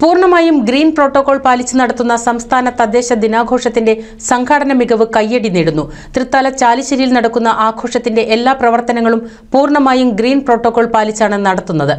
പൂർണ്ണമായും green protocol പാലിച്ച് നടത്തുന്ന സംസ്ഥാന തദ്ദേശ ദിനാഘോഷത്തിന്റെ സംഘാടന മികവ് കയ്യടി നേടുന്നു തൃത്താല ചാലിശ്ശേരിയിൽ നടക്കുന്ന ആഘോഷത്തിന്റെ എല്ലാ പ്രവർത്തനങ്ങളും പൂർണ്ണമായും ഗ്രീൻ പ്രോട്ടോകോൾ പാലിച്ചാണ് നടത്തുന്നത്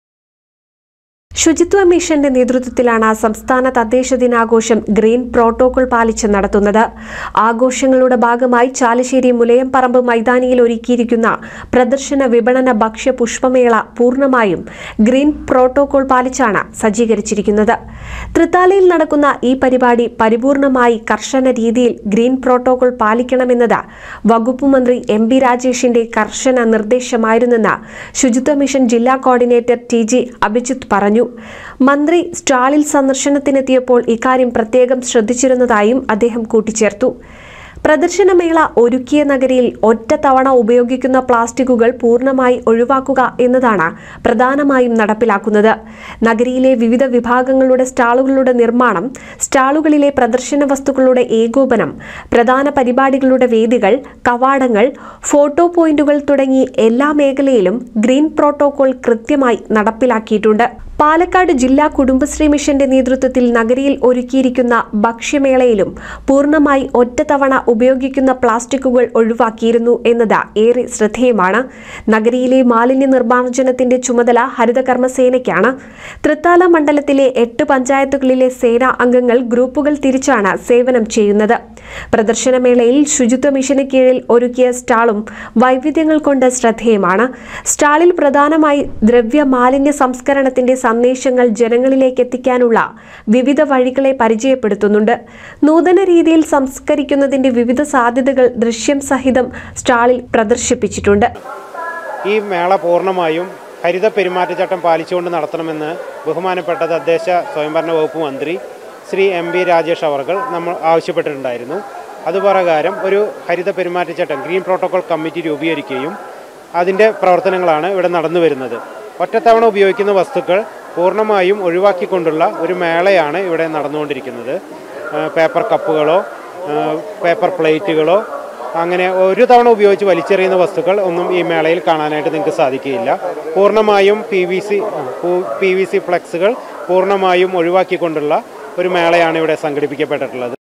ശുചിത്വ മിഷന്റെ നേതൃത്വത്തിലാണ് സംസ്ഥാന തദ്ദേശ ദിനാഘോഷം ഗ്രീൻ പ്രോട്ടോകോൾ പാലിച്ച് നടത്തുന്നത് ആഘോഷങ്ങളുടെ ഭാഗമായി ചാലശ്ശേരി മുലയംപറമ്പ് മൈതാനിയിൽ ഒരുക്കിയിരിക്കുന്ന പ്രദർശന വിപണന ഭക്ഷ്യ പുഷ്പമേള പൂർണ്ണമായും ഗ്രീൻ പ്രോട്ടോകോൾ പാലിച്ചാണ് സജ്ജീകരിച്ചിരിക്കുന്നത് തൃത്താലയിൽ നടക്കുന്ന ഈ പരിപാടി പരിപൂർണമായി കർശന രീതിയിൽ ഗ്രീൻ പ്രോട്ടോകോൾ പാലിക്കണമെന്നത് വകുപ്പ് മന്ത്രി എം ബി രാജേഷിന്റെ കർശന നിർദ്ദേശമായിരുന്നെന്ന് ശുചിത്വ മിഷൻ ജില്ലാ കോർഡിനേറ്റർ ടി ജി അഭിജിത്ത് പറഞ്ഞു മന്ത്രി സ്റ്റാളിൽ സന്ദർശനത്തിനെത്തിയപ്പോൾ ഇക്കാര്യം പ്രത്യേകം ശ്രദ്ധിച്ചിരുന്നതായും അദ്ദേഹം കൂട്ടിച്ചേർത്തു പ്രദർശനമേള ഒരുക്കിയ നഗരിയിൽ ഒറ്റ തവണ ഉപയോഗിക്കുന്ന പ്ലാസ്റ്റിക്കുകൾ പൂർണ്ണമായി ഒഴിവാക്കുക എന്നതാണ് പ്രധാനമായും നടപ്പിലാക്കുന്നത് നഗരിയിലെ വിവിധ വിഭാഗങ്ങളുടെ സ്റ്റാളുകളുടെ നിർമ്മാണം സ്റ്റാളുകളിലെ പ്രദർശന വസ്തുക്കളുടെ ഏകോപനം പ്രധാന പരിപാടികളുടെ വേദികൾ കവാടങ്ങൾ ഫോട്ടോ പോയിന്റുകൾ തുടങ്ങി എല്ലാ മേഖലയിലും ഗ്രീൻ പ്രോട്ടോകോൾ കൃത്യമായി നടപ്പിലാക്കിയിട്ടുണ്ട് പാലക്കാട് ജില്ലാ കുടുംബശ്രീ മിഷന്റെ നേതൃത്വത്തിൽ നഗരിയിൽ ഒരുക്കിയിരിക്കുന്ന ഭക്ഷ്യമേളയിലും പൂർണ്ണമായി ഒറ്റത്തവണ ഉപയോഗിക്കുന്ന പ്ലാസ്റ്റിക്കുകൾ ഒഴിവാക്കിയിരുന്നു എന്നത് ഏറെ ശ്രദ്ധേയമാണ് നഗരിയിലെ മാലിന്യ നിർമ്മാർജ്ജനത്തിന്റെ ചുമതല ഹരിതകർമ്മസേനയ്ക്കാണ് തൃത്താല മണ്ഡലത്തിലെ എട്ട് പഞ്ചായത്തുകളിലെ സേനാ അംഗങ്ങൾ ഗ്രൂപ്പുകൾ തിരിച്ചാണ് സേവനം ചെയ്യുന്നത് പ്രദർശനമേളയിൽ ശുചിത്വ മിഷന് കീഴിൽ ഒരുക്കിയ സ്റ്റാളും വൈവിധ്യങ്ങൾ കൊണ്ട് ശ്രദ്ധേയമാണ് സ്റ്റാളിൽ പ്രധാനമായി ദ്രവ്യ മാലിന്യ സംസ്കരണത്തിന്റെ സന്ദേശങ്ങൾ ജനങ്ങളിലേക്ക് എത്തിക്കാനുള്ള വിവിധ വഴികളെ പരിചയപ്പെടുത്തുന്നുണ്ട് നൂതന രീതിയിൽ സംസ്കരിക്കുന്നതിന്റെ വിവിധ സാധ്യതകൾ ദൃശ്യം സഹിതം സ്റ്റാളിൽ പ്രദർശിപ്പിച്ചിട്ടുണ്ട് ഈ മേള പൂർണ്ണമായും ഹരിത പെരുമാറ്റച്ചട്ടം പാലിച്ചുകൊണ്ട് നടത്തണമെന്ന് ബഹുമാനപ്പെട്ട തദ്ദേശ സ്വയംഭരണ വകുപ്പ് മന്ത്രി ശ്രീ എം ബി രാജേഷ് അവർകൾ നമ്മൾ ആവശ്യപ്പെട്ടിട്ടുണ്ടായിരുന്നു അതുപ്രകാരം ഒരു ഹരിത പെരുമാറ്റച്ചട്ടം ഗ്രീൻ പ്രോട്ടോകോൾ കമ്മിറ്റി രൂപീകരിക്കുകയും അതിൻ്റെ പ്രവർത്തനങ്ങളാണ് ഇവിടെ നടന്നു വരുന്നത് ഒറ്റത്തവണ ഉപയോഗിക്കുന്ന വസ്തുക്കൾ പൂർണ്ണമായും ഒഴിവാക്കിക്കൊണ്ടുള്ള ഒരു മേളയാണ് ഇവിടെ നടന്നുകൊണ്ടിരിക്കുന്നത് ആ, പേപ്പർ കപ്പുകളോ ആ, പേപ്പർ പ്ലേറ്റുകളോ അങ്ങനെ ഒരു തവണ ഉപയോഗിച്ച് വലിച്ചെറിയുന്ന വസ്തുക്കൾ ഒന്നും ഈ മേളയിൽ കാണാനായിട്ട് നിങ്ങൾക്ക് സാധിക്കുകയില്ല പൂർണ്ണമായും P V C P V C ഫ്ലെക്സുകൾ പൂർണ്ണമായും ഒഴിവാക്കിക്കൊണ്ടുള്ള ഒരു മേളയാണ് ഇവിടെ സംഘടിപ്പിക്കപ്പെട്ടിട്ടുള്ളത്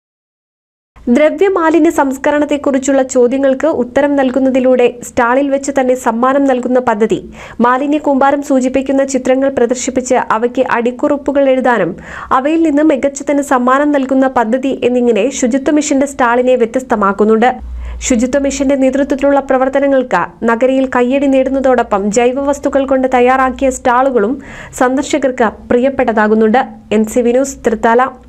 ദ്രവ്യമാലിന്യ സംസ്കരണത്തെക്കുറിച്ചുള്ള ചോദ്യങ്ങൾക്ക് ഉത്തരം നൽകുന്നതിലൂടെ സ്റ്റാളിൽ വെച്ച് തന്നെ സമ്മാനം നൽകുന്ന പദ്ധതി മാലിന്യ കൂമ്പാരം സൂചിപ്പിക്കുന്ന ചിത്രങ്ങൾ പ്രദർശിപ്പിച്ച് അവയ്ക്ക് അടിക്കുറിപ്പുകൾ എഴുതാനും അവയിൽ നിന്ന് മികച്ചതിന് സമ്മാനം നൽകുന്ന പദ്ധതി എന്നിങ്ങനെ ശുചിത്വ മിഷന്റെ സ്റ്റാളിനെ വ്യത്യസ്തമാക്കുന്നുണ്ട് ശുചിത്വ മിഷന്റെ നേതൃത്വത്തിലുള്ള പ്രവർത്തനങ്ങൾക്ക് നഗരിയിൽ കയ്യടി നേടുന്നതോടൊപ്പം ജൈവ വസ്തുക്കൾ കൊണ്ട് തയ്യാറാക്കിയ സ്റ്റാളുകളും സന്ദർശകർക്ക് പ്രിയപ്പെട്ടതാകുന്നുണ്ട് എൻ സി വിനൂസ് തൃത്താല